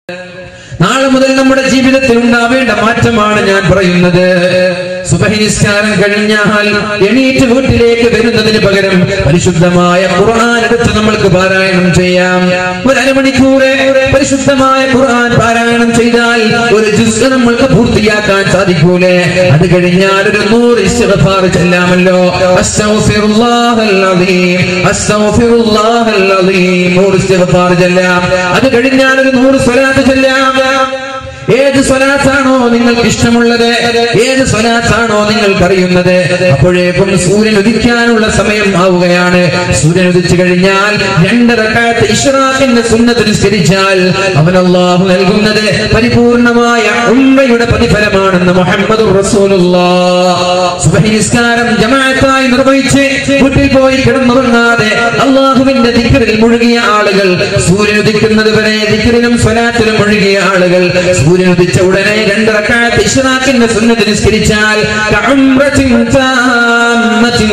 നാളെ മുതൽ നമ്മുടെ ജീവിതത്തിൽ ഉണ്ടാവേണ്ട മാറ്റമാണ് ഞാൻ പറയുന്നത് സുബഹി നിസ്കാരം കഴിഞ്ഞാൽ എണീറ്റ് വീട്ടിലേക്ക് വരുന്നതിന് പകരം പരിശുദ്ധമായ ഖുർആൻ എടുത്ത് നമ്മൾക്ക് പാരായണം ചെയ്യാം ഒരു അരമണിക്കൂറ് പരിശുദ്ധമായ ഖുർആൻ പാരായണം ചെയ്താൽ ഒരു ജുസ് നമ്മൾക്ക് പൂർത്തിയാക്കാൻ സാധിക്കൂലേ അത് കഴിഞ്ഞാൽ ഒരു നൂറ് ഇസ്തിഗ്ഫാർ ചെല്ലാമല്ലോ അസ്തഗ്ഫിറുല്ലാഹൽ അദീം അസ്തഗ്ഫിറുല്ലാഹൽ അദീം നൂറ് ഇസ്തിഗ്ഫാർ ചെല്ലാം അത് കഴിഞ്ഞാൽ ഒരു നൂറ് സ്വലാത്ത് ചെല്ലാം ഏത് സ്വലാത്താണോ നിങ്ങൾക്ക് ഇഷ്ടമുള്ളത് ഏത് സ്വലാത്താണോ നിങ്ങൾക്ക് അറിയുന്നത് അപ്പോഴേക്കും സൂര്യൻ ഉദിക്കാനുള്ള സമയം ആവുകയാണ് സൂര്യൻ ഉദിച്ചു കഴിഞ്ഞാൽ രണ്ടരക്കാലത്ത് ഇഷ്റാഖിന്റെ സുന്നത്ത് നിസ്കരിച്ചാൽ അവൻ അള്ളാഹു നൽകുന്നത് പരിപൂർണമായ ഉമ്മയുടെ പ്രതിഫലമാണെന്ന് മുഹമ്മദ് സുബഹി നിസ്കാരം ജമാഅത്തായി നിർവഹിച്ച് വീട്ടിൽ പോയി കിടന്നുറങ്ങാതെ അള്ളാഹുവിന്റെ ദിക്കറിൽ മുഴുകിയ ആളുകൾ സൂര്യൻ ഉദിക്കുന്നത് വരെ ദിക്കറിലും സ്വലാത്തിലും മുഴുകിയ ആളുകൾ സൂര്യൻ ഉദിച്ച ഉടനെ രണ്ട് റക്അത്ത് ഇഷ്റാഖിന്റെ സുന്നത്ത് നിസ്കരിച്ചാൽ കഉംറത്തിൻ താമ്മത്തിൻ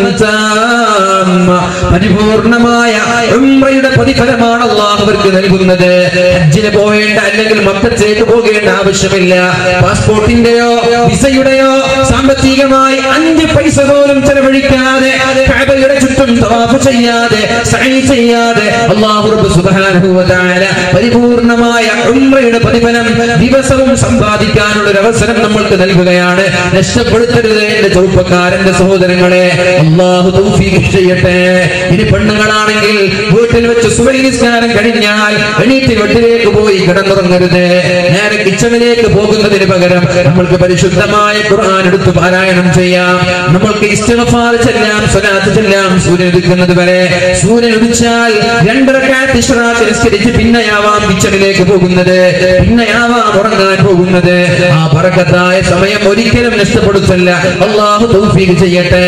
താമ്മ പരിപൂർണമായ ഉംറയുടെ പ്രതിഫലമാണ് അള്ളാഹു അവർക്ക് നൽകുന്നത് ഹജ്ജിന് പോവേണ്ട അല്ലെങ്കിൽ മക്കത്തേക്ക് പോകേണ്ട ആവശ്യമില്ല പാസ്പോർട്ടിന്റെയോ വിസയുടെയോ സാമ്പത്തികമായി അഞ്ച് പൈസ പോലും ചെലവഴിക്കാതെ കഅബയുടെ ചുറ്റും തവാഫ് ചെയ്യാതെ സഈ ചെയ്യാതെ അല്ലാഹു റബ്ബ് സുബ്ഹാനഹു വ തആല പരിപൂർണമായ ഉംറയുടെ പ്രതിഫലം ദിവസവും സമ്പാദിക്കാനുള്ള ഒരു അവസരം നമ്മൾക്ക് നൽകുകയാണ് നഷ്ടപ്പെടുത്തരുത് എന്റെ ചെറുപ്പക്കാരന്റെ സഹോദരങ്ങളെ അള്ളാഹു തൗഫീഖ് ചെയ്യട്ടെ ഇനി പെണ്ണുങ്ങളാണെങ്കിൽ വീട്ടിൽ വെച്ച് സുബഹി നിസ്കാരം കഴിഞ്ഞാൽ എണീറ്റ് വീട്ടിലേക്ക് പോയി കിടന്നുറങ്ങരുത് നേരെ കിച്ചണിലേക്ക് പോകുന്നതിന് പകരം നമ്മൾക്ക് പരിശുദ്ധമായ ഖുർആൻ എടുത്ത് പാരായണം ചെയ്യാം നമ്മൾക്ക് ഇസ്തിഗ്ഫാർ ചെല്ലാം സ്വലാത്ത് ചെല്ലാം സൂര്യൻ ഉദിക്കുന്നത് വരെ സൂര്യൻ ഉദിച്ചാൽ രണ്ടരക്കാലത്ത് ഇഷ്റാഖ് നിസ്കരിച്ച് പിന്നെയാവാം കിച്ചണിലേക്ക് പോകുന്നത് പിന്നെയാവാം ഉറങ്ങാൻ പോകുന്നത് ആ പറക്കത്തായ സമയം ഒരിക്കലും നഷ്ടപ്പെടുത്തല്ല അള്ളാഹു തൗഫീഖ് ചെയ്യട്ടെ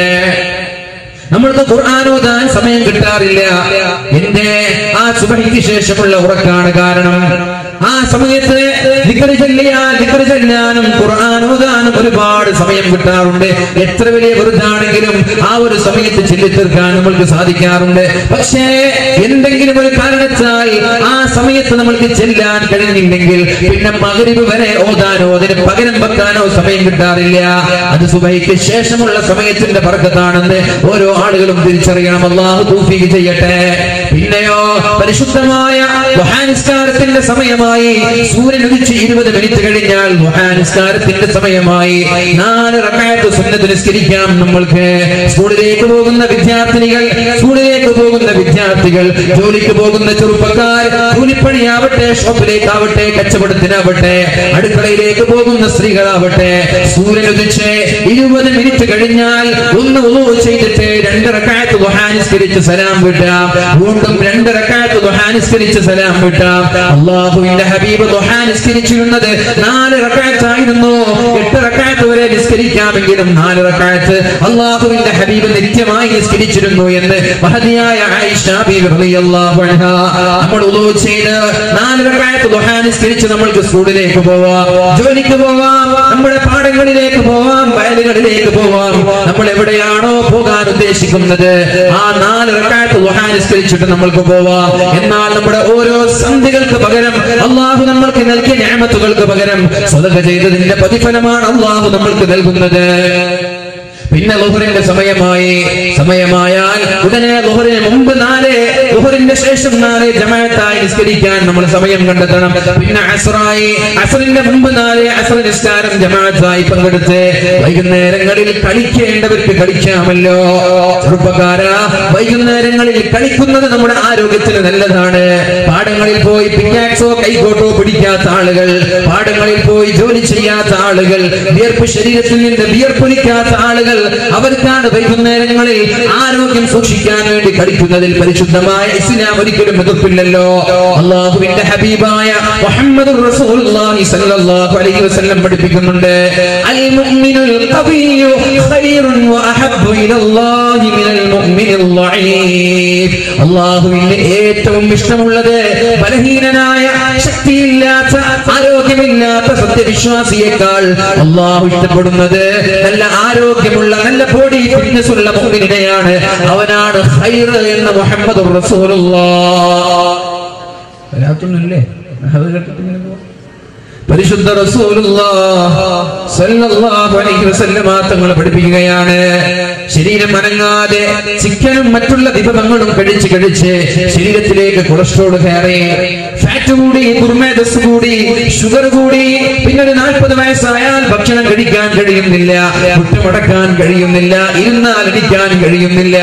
നമ്മൾക്ക് ഖുർആൻ ഓതാൻ സമയം കിട്ടാറില്ല എന്റെ ആ സുബഹിക്ക് ശേഷമുള്ള ഉറക്കാണ് കാരണം ആ സമയത്ത് ദിക്റ് ചൊല്ലിയാൽ ദിക്റ് ചൊല്ലാനും ഖുർആൻ ഓതാനും ഒരുപാട് സമയം കിട്ടാറുണ്ട് എത്ര വലിയ വെറുതാണെങ്കിലും ആ ഒരു സമയത്ത് ചൊല്ലി തീർക്കാൻ നമ്മൾക്ക് സാധിക്കാറുണ്ട് പക്ഷേ എന്തെങ്കിലും ഒരു കാരണത്താൽ ആ സമയത്ത് നമ്മൾക്ക് ചെല്ലാൻ കഴിഞ്ഞില്ലെങ്കിൽ പിന്നെ മകരിവ് വരെ ഓതാനോ അതിന് പകരം വെക്കാനോ സമയം കിട്ടാറില്ല അത് സുബഹിക്ക് ശേഷമുള്ള സമയത്തിന്റെ പറക്കത്താണെന്ന് ഓരോ ആളുകളും തിരിച്ചറിയണം അള്ളാഹു തൗഫീഖ് ചെയ്യട്ടെ പിന്നെയോ പരിശുദ്ധമായ ദുഹാനിസ്കാരത്തിന്റെ സമയമായി സൂര്യൻ ഉദിച്ച് ഇരുപത് മിനിറ്റ് കഴിഞ്ഞാൽ ദുഹാനിസ്കാരത്തിന്റെ സമയമായി നാല് റക്കായത്ത് സുന്നത്ത് നിസ്കരിക്കാം നമ്മൾക്ക് സ്കൂളിലേക്ക് പോകുന്ന വിദ്യാർത്ഥിനികൾ സ്കൂളിലേക്ക് പോകുന്ന വിദ്യാർത്ഥികൾ ജോലിക്ക് പോകുന്ന ചെറുപ്പക്കാർ കൂലിപ്പണിയാവട്ടെ ഷോപ്പിലേക്കാവട്ടെ കച്ചവടത്തിനാവട്ടെ അടുക്കളയിലേക്ക് പോകുന്ന സ്ത്രീകളാവട്ടെ സൂര്യൻ ഉദിച്ച് ഇരുപത് മിനിറ്റ് കഴിഞ്ഞാൽ ഒന്ന് ഉളവ് ചെയ്തിട്ട് രണ്ട് റക്കായത്ത് ദുഹാനിസ്കരിച്ച് സലാം വിട്ടാം വീണ്ടും രണ്ട് റക്കായത്ത് ദുഹാനിസ്കരിച്ച് സലാം വിട്ടാം അള്ളാഹുവിന്റെ ഹബീബ് ദുഹാനിസ്കരിച്ചിരുന്നത് നാല് റക്കായത്തായിരുന്നു എട്ട് റക്കായത്ത് വരെ നിസ്കരിക്കാമെങ്കിലും നാല് റക്കായത്ത് അള്ളാഹുവിന്റെ ഹബീബ് നിത്യമായി നിസ്കരിച്ചിരുന്നു എന്ന് മഹതിയായ ആയിഷ ബീവി റളിയല്ലാഹു അൻഹാ നമ്മൾ ഉളവ് ചെയ്ത് നാല് റക്കായത്ത് ദുഹാനിസ്കരിച്ച് നമ്മൾക്ക് സ്കൂളിലേക്ക് പോവാം ജോലിക്ക് പോവാം നമ്മുടെ പാടങ്ങളിലേക്ക് പോവാം വയലുകളിലേക്ക് പോവാം നമ്മൾ എവിടെയാണോ പോകാൻ ഉദ്ദേശിക്കുന്നത് ആ നാല് റക്കായത്ത് ദുഹാനിസ്കരിച്ചിട്ട് നമ്മൾക്ക് പോവാം എന്നാൽ നമ്മുടെ ഓരോ സന്ധികൾക്ക് പകരം അള്ളാഹു നമ്മൾക്ക് നൽകിയ ഞാമത്തുകൾക്ക് പകരം സ്വതക ചെയ്തതിന്റെ പ്രതിഫലമാണ് അള്ളാഹു നമ്മൾക്ക് നൽകുന്നത് പിന്നെ ലുഹറിന്റെ സമയമായി സമയമായാൽ ഉടനെ ലുഹറിന് മുമ്പ് നാല് ലുഹറിന്റെ ശേഷം നാല് ജമാഅത്തായി നിസ്കരിക്കാൻ നമ്മൾ സമയം കണ്ടെത്തണം പിന്നെ അസ്റായി അസറിന്റെ മുമ്പ് നാല് അസർ നിസ്കാരം ജമാഅത്തായി പങ്കെടുത്ത് വൈകുന്നേരങ്ങളിൽ കളിക്കേണ്ടവർക്ക് കളിക്കാമല്ലോ ചെറുപ്പക്കാര വൈകുന്നേരങ്ങളിൽ കളിക്കുന്നത് നമ്മുടെ ആരോഗ്യത്തിന് നല്ലതാണ് പാടങ്ങളിൽ പോയി പിക്കാക്സോ കൈകോട്ടോ പിടിക്കാത്ത ആളുകൾ പാടങ്ങളിൽ പോയി ജോലി ചെയ്യാത്ത ആളുകൾ വിയർപ്പ് ശരീരത്തിൽ നിന്ന് വിയർപ്പൊലിക്കാത്ത ആളുകൾ അവർക്കാണ് വൈകുന്നേരങ്ങളിൽ ആരോഗ്യം സൂക്ഷിക്കാൻ വേണ്ടി കളിക്കുന്നതിൽ പരിശുദ്ധമായ ഇസ്ലാം ഒരിക്കലും എതിർപ്പില്ലല്ലോ അള്ളാഹുവിന്റെ ഹബീബായ മുഹമ്മദ് റസൂലുള്ളാഹി സ്വല്ലല്ലാഹു അലൈഹി വസല്ലം പഠിപ്പിക്കുന്നുണ്ട് അൽ മുഅ്മിനുൽ ഖവിയ്യു ഖൈറുൻ വഅഹബ്ബു ഇലല്ലാഹി മിനൽ മുഅ്മിനിൽ ളഈഫ് അള്ളാഹുവിന് ഏറ്റവും ഇഷ്ടമുള്ളത് ബലഹീനനായ ശക്തിയില്ലാത്ത ആരോഗ്യമില്ലാത്ത സത്യവിശ്വാസിയേക്കാൾ അള്ളാഹു ഇഷ്ടപ്പെടുന്നത് നല്ല ആരോഗ്യമുള്ള നല്ല ബോഡി ഫിറ്റ്നസ് ഉള്ള മുഅ്മിനെയാണ് അവനാണ് ഖൈർ എന്ന് മുഹമ്മദ് റസൂലുള്ളാഹ് വരാത്തൊന്നുമില്ലേ അത് കേട്ടിട്ട് ഇങ്ങനെ പോവാം. പരിശുദ്ധ റസൂലുള്ളാഹ് സ്വല്ലല്ലാഹു അലൈഹി വസല്ലമ തങ്ങൾ പഠിപ്പിക്കുകയാണ് ശരീരം അനങ്ങാതെ ചിക്കനും മറ്റുള്ള വിഭവങ്ങളും കഴിച്ച് കഴിച്ച് ശരീരത്തിലേക്ക് കൊളസ്ട്രോൾ കയറി ഫാറ്റ് കൂടി ദുർമേധസ് കൂടി ഷുഗർ കൂടി പിന്നെ ഒരു നാൽപ്പത് വയസ്സായാൽ ഭക്ഷണം കഴിക്കാൻ കഴിയുന്നില്ല മുട്ടുമടക്കാൻ കഴിയുന്നില്ല ഇരുന്നാൽ അടിക്കാൻ കഴിയുന്നില്ല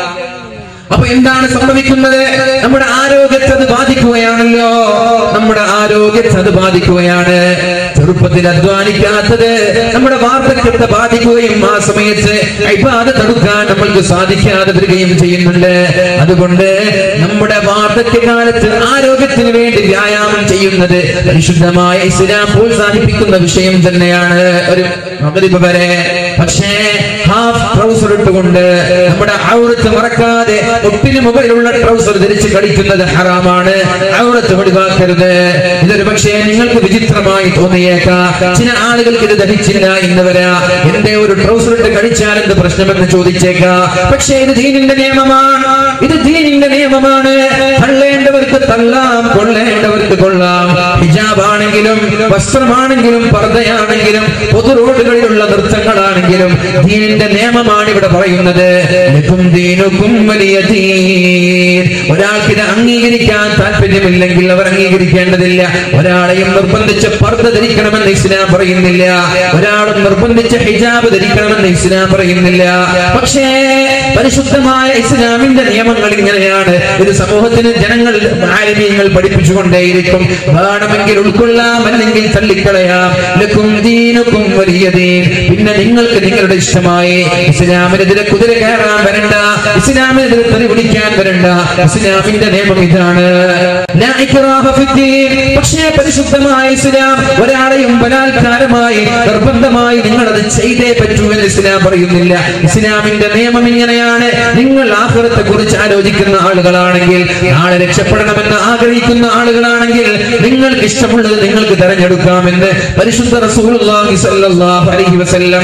അപ്പൊ എന്താണ് സംഭവിക്കുന്നത് നമ്മുടെ ആരോഗ്യത്തെ അത് ബാധിക്കുകയാണല്ലോ നമ്മുടെ ആരോഗ്യത്തെ അത് ബാധിക്കുകയാണ് ചെറുപ്പത്തിൽ അധ്വാനിക്കാത്തത് നമ്മുടെ വാർദ്ധക്യത്തെ ബാധിക്കുകയും ആ സമയത്ത് ഇബാദത്ത് തടുക്കാൻ നമ്മൾക്ക് സാധിക്കാതെ വരികയും ചെയ്യുന്നുണ്ട് അതുകൊണ്ട് നമ്മുടെ വാർദ്ധക്യകാലത്ത് ആരോഗ്യത്തിന് വേണ്ടി വ്യായാമം ചെയ്യുന്നത് പരിശുദ്ധമായ ഇസ്ലാം പ്രോത്സാഹിപ്പിക്കുന്ന വിഷയം തന്നെയാണ് ഒരു മകരിബ് വരെ പക്ഷേ ഹാഫ് ട്രൗസർ ഇട്ടുകൊണ്ട് നമ്മുടെ ഔറത്ത് മറക്കാതെ ഒട്ടിന് മുകളിലുള്ള ട്രൗസർ ധരിച്ച് കളിക്കുന്നത് ഹറാമാണ് ഔറത്ത് ഒഴിവാക്കരുത് ഇതൊരു പക്ഷേ നിങ്ങൾക്ക് വിചിത്രമായി തോന്നിയേക്കാം ചില ആളുകൾക്ക് ഇത് ദഹിച്ചില്ല എന്ന് വരാ എന്റെ ഒരു ട്രൗസർ ഇട്ട് കളിച്ചാൽ എന്ത് പ്രശ്നമെന്ന് ചോദിച്ചേക്കാം പക്ഷേ ഇത് ദീനിന്റെ നിയമമാണ് ഇത് ദീനിന്റെ നിയമമാണ് തള്ളേണ്ടവർക്ക് തള്ളാം കൊള്ളേണ്ടവർക്ക് കൊള്ളാം ഹിജാബ് ആണെങ്കിലും വസ്ത്രമാണെങ്കിലും പർദ്ദയാണെങ്കിലും പൊതു റോഡുകളിലുള്ള നൃത്തങ്ങളാണെങ്കിലും ദീനിന്റെ നിയമമാണ് ഇവിടെ പറയുന്നത് ലക്കും ദീനുക്കും വലിയ ദീൻ ഒരാൾക്ക് ഇത് അംഗീകരിക്കാൻ താല്പര്യമില്ലെങ്കിൽ അവർ അംഗീകരിക്കേണ്ടതില്ല ഒരാളെയും നിർബന്ധിച്ച് പർദ്ദ ധരിക്കണമെന്ന് ഇസ്ലാം പറയുന്നില്ല ഒരാളും നിർബന്ധിച്ച് ഹിജാബ് ധരിക്കണമെന്ന് ഇസ്ലാം പറയുന്നില്ല പക്ഷേ പരിശുദ്ധമായ ഇസ്ലാമിന്റെ നിയമങ്ങൾ ഇങ്ങനെയാണ് ഇത് സമൂഹത്തിന് ജനങ്ങൾ ആലിമീങ്ങൾ പഠിപ്പിച്ചുകൊണ്ടേയിരിക്കും വേണമെങ്കിൽ ഉൾക്കൊള്ളാം അല്ലെങ്കിൽ തള്ളിക്കളയാം ലക്കും ദീനുക്കും വലിയ ദീൻ പിന്നെ നിങ്ങൾക്ക് നിങ്ങളുടെ ഇഷ്ടമായി ഇസ്ലാമിനെതിരെ കുതിര കയറാൻ വരണ്ട ഇസ്ലാമിനെതിരെ തെറി വിളിക്കാൻ വരണ്ട ഇസ്ലാമിന്റെ നിയമം ഇതാണ് ലാ ഇക്റാഹ ഫിദ്ദീൻ. പക്ഷേ പരിശുദ്ധമായ ഇസ്ലാം ഒരാളെയും ബലാത്കാരമായി നിർബന്ധമായി നിങ്ങൾ അത് ചെയ്തേ പറ്റൂ എന്ന് ഇസ്ലാം പറയുന്നില്ല ഇസ്ലാമിന്റെ നിയമം ഇങ്ങനെയാണ് നിങ്ങൾ ആഹ്റത്തെ കുറിച്ച് ആലോചിക്കുന്ന ആളുകളാണെങ്കിൽ നാളെ രക്ഷപ്പെടണമെന്ന് ആഗ്രഹിക്കുന്ന ആളുകളാണെങ്കിൽ നിങ്ങൾക്ക് ഇഷ്ടമുള്ളത് നിങ്ങൾക്ക് തെരഞ്ഞെടുക്കാമെന്ന് പരിശുദ്ധ റസൂലുള്ളാഹി സ്വല്ലല്ലാഹു അലൈഹി വസല്ലം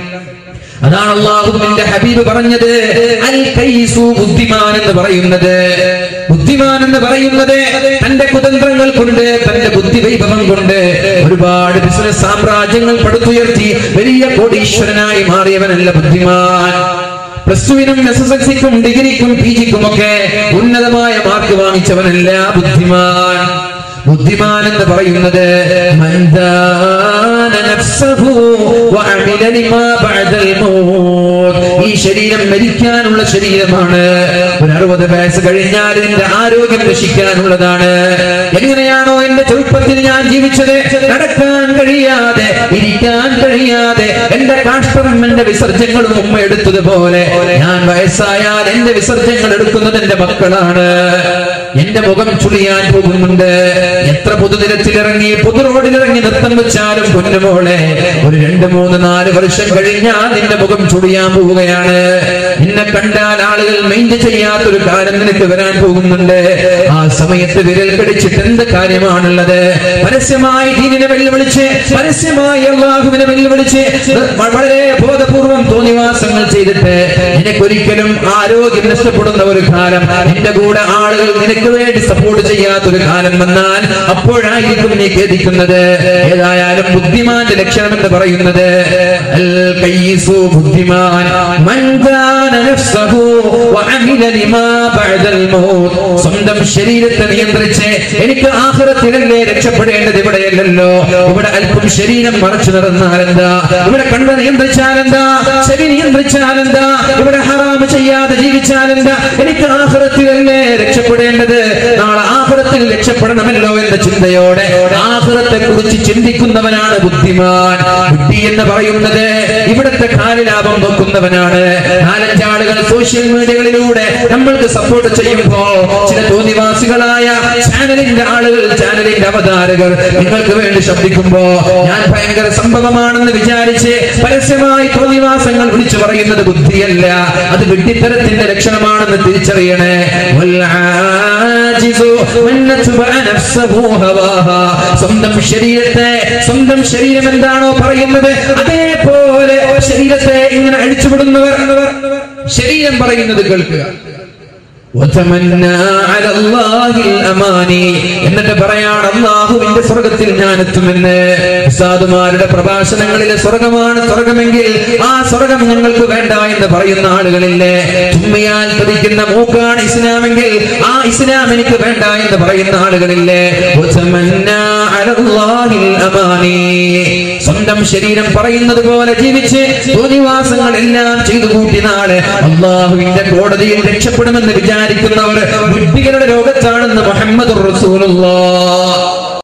അതാണ് അള്ളാഹുവിന്റെ ഹബീബ് പറഞ്ഞത് അൽ കൈസു ബുദ്ധിമാൻ എന്ന് പറയുന്നത് ബുദ്ധിമാൻ എന്ന് പറയുന്നത് തന്റെ കുതന്ത്രങ്ങൾ കൊണ്ട് തന്റെ ബുദ്ധി വൈഭവം കൊണ്ട് ഒരുപാട് ബിസിനസ് സാമ്രാജ്യങ്ങൾ പടുത്തുയർത്തി വലിയ കോടീശ്വരനായി മാറിയവനല്ല ബുദ്ധിമാൻ പ്ലസ് ടുവിനും എസ് എസ് എൽ സിക്കും ഡിഗ്രിക്കും പി ജിക്കും ഒക്കെ ഉന്നതമായ മാർക്ക് വാങ്ങിച്ചവനല്ല ബുദ്ധിമാൻ ബുദ്ധിമാൻ എന്ന് പറയുന്നത് മന്ദാന നഫ്സഹു വഅമില ലിമാ ബഅദൽ മൗത്ത്. ഈ ശരീരം മരിക്കാനുള്ള ശരീരമാണ് ഒരു അറുപത് വയസ്സ് കഴിഞ്ഞാൽ എന്റെ ആരോഗ്യം നശിക്കാനുള്ളതാണ് എങ്ങനെയാണോ എന്റെ ചെറുപ്പത്തിൽ ഞാൻ ജീവിച്ചത് നടക്കാൻ കഴിയാതെ ഇരിക്കാൻ കഴിയാതെ എന്റെ കാഷ്ടവും എന്റെ വിസർജ്യങ്ങളും ഉമ്മ എടുത്തതുപോലെ ഞാൻ വയസ്സായാൽ എന്റെ വിസർജ്യങ്ങൾ എടുക്കുന്നത് എന്റെ മക്കളാണ് എന്റെ മുഖം ചുളിയാൻ പോകുന്നുണ്ട് എത്ര പൊതുനിരത്തിലിറങ്ങി പൊതു റോഡിലിറങ്ങി നൃത്തം വെച്ചാലും പൊന്നുമോളെ ഒരു രണ്ട് മൂന്ന് നാല് വർഷം കഴിഞ്ഞാൽ നിന്റെ മുഖം ചുളിയാൻ പോവുകയാണ് നിന്നെ കണ്ടാൽ ആളുകൾ മൈൻഡ് ചെയ്യാത്തൊരു കാലം നിനക്ക് വരാൻ പോകുന്നുണ്ട് ആ സമയത്ത് വിരൽ കടിച്ചിട്ട് എന്ത് കാര്യമാണുള്ളത് പരസ്യമായി ദീനിനെ വെല്ലുവിളിച്ച് പരസ്യമായി അള്ളാഹുവിനെ വെല്ലുവിളിച്ച് വളരെ ബോധപൂർവം തോന്നിവാസങ്ങൾ ചെയ്തിട്ട് നിനക്കൊരിക്കലും ആരോഗ്യം നഷ്ടപ്പെടുന്ന ഒരു കാലം നിന്റെ കൂടെ ആളുകൾ നിനക്ക് വേണ്ടി സപ്പോർട്ട് ചെയ്യാത്ത ഒരു കാലം വന്നാൽ അപ്പോഴായിരിക്കും നീ ഖേദിക്കുന്നത് ഏതായാലും ബുദ്ധിമാന്റെ ലക്ഷണം എന്ന് പറയുന്നത് അൽ കയ്യിസു ബുദ്ധിമാൻ മൻ ദാന നഫ്സഹു വഅമില ലിമാ ബഅദൽ മൗത്ത് സ്വന്തം ശരീരത്തെ നിയന്ത്രിച്ച് എനിക്ക് ആഖിറത്തിലല്ലേ രക്ഷപ്പെടേണ്ടത് ഇവിടെയല്ലല്ലോ ഇവിടെ അല്പം ശരീരം മറച്ചു നടന്നാൽ എന്താ ഇവിടെ കണ്ണ് നിയന്ത്രിച്ചാൽ എന്താ ചെവി നിയന്ത്രിച്ചാൽ എന്താ ഇവിടെ ഹറാമ് ചെയ്യാതെ ജീവിച്ചാൽ എന്താ എനിക്ക് ആഹ്റത്തിലല്ലേ രക്ഷപ്പെടേണ്ടത് നാളെ ആഹ്റത്തിൽ രക്ഷപ്പെടണമല്ലോ എന്ന ചിന്തയോടെ ആഹ്റത്തെ കുറിച്ച് ചിന്തിക്കുന്നവനാണ് ബുദ്ധിമാൻ ബുദ്ധി എന്ന് പറയുന്നത് ഇവിടുത്തെ കാലലാഭം നോക്കുന്നവനാണ് നാലഞ്ചാളുകൾ സോഷ്യൽ മീഡിയകളിലൂടെ നമ്മൾക്ക് സപ്പോർട്ട് ചെയ്യുമ്പോ ചില തോന്നിവാസികളായ ചാനലിന്റെ ആളുകൾ ചാനലിന്റെ അവതാരകർ നിങ്ങൾക്ക് വേണ്ടി ശബ്ദിക്കുമ്പോ ഞാൻ ഭയങ്കര സംഭവമാണെന്ന് വിചാരിച്ച് പരസ്യമായി തോന്നിവാസങ്ങൾ വിളിച്ചു പറയുന്നത് ബുദ്ധിയല്ല അത് വിഡ്ഢിത്തരത്തിന്റെ ലക്ഷണമാണെന്ന് തിരിച്ചറിയണേ വൽആജിസു മൻ നത്ബഅ നഫ്സഹു ഹവാഹാ. സ്വന്തം ശരീരത്തെ സ്വന്തം ശരീരം എന്താണോ പറയുന്നത് അതേപോലെ ശരീരത്തെ ഇങ്ങനെ അഴിച്ചുവിടുന്നവർ ശരീരം പറയുന്നത് കേൾക്കുക وتمنى على الله الأماني. എന്നിട്ട് പറയാണ് അള്ളാഹുവിന്റെ സ്വർഗത്തിൽ ഞാൻ എത്തുമെന്ന് ഉസ്താദുമാരുടെ പ്രഭാഷണങ്ങളിലെ സ്വർഗമാണ് സ്വർഗമെങ്കിൽ ആ സ്വർഗം ഞങ്ങൾക്ക് വേണ്ട എന്ന് പറയുന്ന ആളുകളില്ലേ തുമ്മിയാൽ തുടിക്കുന്ന മൂക്കാണ് ഇസ്ലാമെങ്കിൽ ആ ഇസ്ലാം എനിക്ക് വേണ്ട എന്ന് പറയുന്ന ആളുകളില്ലേ وتمنى على الله الأماني. സ്വന്തം ശരീരം പറയുന്നത് പോലെ ജീവിച്ച് തോന്നിവാസങ്ങൾ എല്ലാം ചെയ്തു കൂട്ടി നാളെ അള്ളാഹുവിന്റെ കോടതിയിൽ രക്ഷപ്പെടുമെന്ന് വിചാരിക്കുന്നവർ ബുദ്ധികളുടെ രോഗത്താണെന്ന് മുഹമ്മദ് റസൂലുള്ള